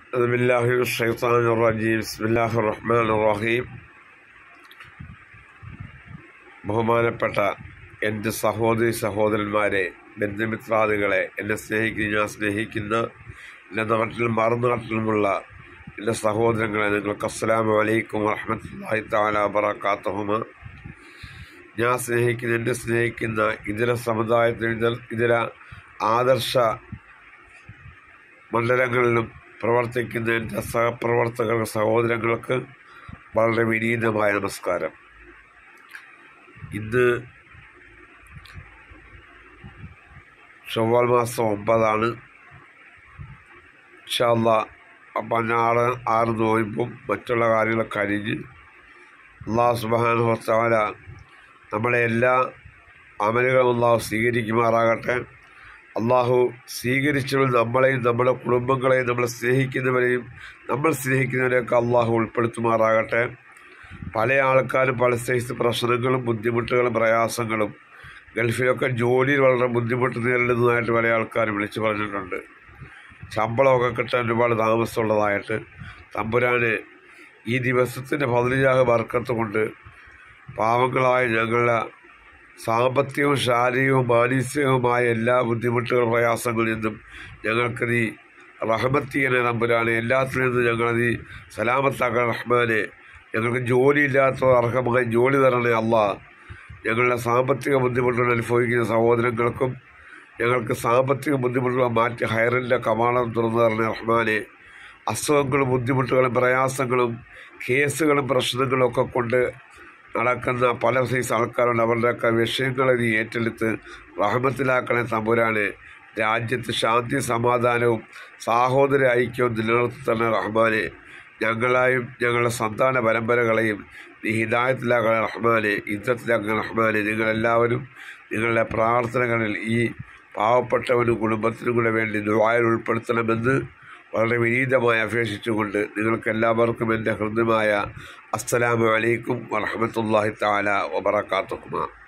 أعوذ بالله من الشيطان الرجيم بسم الله الرحمن الرحيم ബഹുമാനപ്പെട്ട എൻ്റെ സഹോദരി സഹോദരന്മാരെ ബന്ധുമിത്രാദികളെ എന്നെ സ്നേഹിക്കുന്ന ഞാൻ സ്നേഹിക്കുന്ന എൻ്റെ നാട്ടിലും മറുനാട്ടിലുമുള്ള എൻ്റെ സഹോദരങ്ങളെ നിങ്ങൾക്ക് അസ്സലാമു അലൈക്കും വറഹ്മത്തുള്ളാഹി തആല വബറകാതുഹുമ ഞാൻ സ്നേഹിക്കുന്ന എന്നെ സ്നേഹിക്കുന്ന ഇതര സമുദായത്തിൽ ഇതര ഇതര ആദർശ മണ്ഡലങ്ങളിലും പ്രവർത്തിക്കുന്ന എൻ്റെ സഹപ്രവർത്തകർ സഹോദരങ്ങൾക്ക് വളരെ വിനീതമായ നമസ്കാരം ഇന്ന് ചൊവ്വാൽ മാസം ഒമ്പതാണ് ഇൻഷാല്ല അപ്പം ആറ് ആറ് നോയമ്പും മറ്റുള്ള കാര്യങ്ങളൊക്കെ കഴിഞ്ഞ് അള്ളാഹു സുബാനുഹത്താല നമ്മളെ എല്ലാ അമലുകളും അള്ളാഹു സ്വീകരിക്കുമാറാകട്ടെ അള്ളാഹു സ്വീകരിച്ചവർ നമ്മളെയും നമ്മുടെ കുടുംബങ്ങളെയും നമ്മളെ സ്നേഹിക്കുന്നവരെയും നമ്മൾ സ്നേഹിക്കുന്നവരെയൊക്കെ അള്ളാഹു ഉൾപ്പെടുത്തുമാറാകട്ടെ പല ആൾക്കാരും പല സൈസ് പ്രശ്നങ്ങളും ബുദ്ധിമുട്ടുകളും പ്രയാസങ്ങളും ഗൾഫിലൊക്കെ ജോലിയിൽ വളരെ ബുദ്ധിമുട്ട് നേരിടുന്നതായിട്ട് പല ആൾക്കാരും വിളിച്ചു പറഞ്ഞിട്ടുണ്ട് ശമ്പളമൊക്കെ കിട്ടാൻ ഒരുപാട് താമസമുള്ളതായിട്ട് തമ്പുരാന് ഈ ദിവസത്തിൻ്റെ പതിനഞ്ചാക വർക്കത്ത് കൊണ്ട് പാവങ്ങളായ ഞങ്ങളുടെ സാമ്പത്തികവും ശാരീരികവും മാനസികവുമായ എല്ലാ ബുദ്ധിമുട്ടുകളും പ്രയാസങ്ങളിൽ നിന്നും ഞങ്ങൾക്ക് നീ റഹമത്തിയനെ തമ്പുരാനെ എല്ലാത്തിൽ നിന്നും ഞങ്ങളെ നീ സലാമത്താക്കാൻ റഹ്മാനെ ഞങ്ങൾക്ക് ജോലിയില്ലാത്ത അർഹമായി ജോലി തരണേ അല്ല ഞങ്ങളുടെ സാമ്പത്തിക ബുദ്ധിമുട്ടുകൾ അനുഭവിക്കുന്ന സഹോദരങ്ങൾക്കും ഞങ്ങൾക്ക് സാമ്പത്തിക ബുദ്ധിമുട്ടുകൾ മാറ്റി ഹയറിൻ്റെ കവാടം തുറന്നു തരണേ റഹ്മാനെ അസുഖങ്ങളും ബുദ്ധിമുട്ടുകളും പ്രയാസങ്ങളും കേസുകളും പ്രശ്നങ്ങളും ഒക്കെ കൊണ്ട് നടക്കുന്ന പല സൈസ് ആൾക്കാരുണ്ട് അവരുടെയൊക്കെ വിഷയങ്ങളെ നീ ഏറ്റെടുത്ത് റഹമത്തിലാക്കണേ തമ്പുരാനെ രാജ്യത്ത് ശാന്തി സമാധാനവും സാഹോദര ഐക്യവും നിലനിർത്തി തന്നെ റഹ്മാനെ ഞങ്ങളായും ഞങ്ങളുടെ സന്താന പരമ്പരകളെയും നീ ഹിദായത്തിലാക്കണ റഹ്മാനെ യുദ്ധത്തിലാക്കണ റഹ്മാനെ നിങ്ങളെല്ലാവരും നിങ്ങളുടെ പ്രാർത്ഥനകളിൽ ഈ പാവപ്പെട്ടവനും കുടുംബത്തിനും കൂടെ വേണ്ടി ദുബായിൽ ഉൾപ്പെടുത്തണമെന്ന് വളരെ വിനീതമായി അപേക്ഷിച്ചുകൊണ്ട് നിങ്ങൾക്ക് എല്ലാവർക്കും എൻ്റെ ഹൃദ്യമായ അസ്സലാമു അലൈക്കും വറഹമത്തല്ലാഹി താല വബറക്കാത്തുക്കുമാർ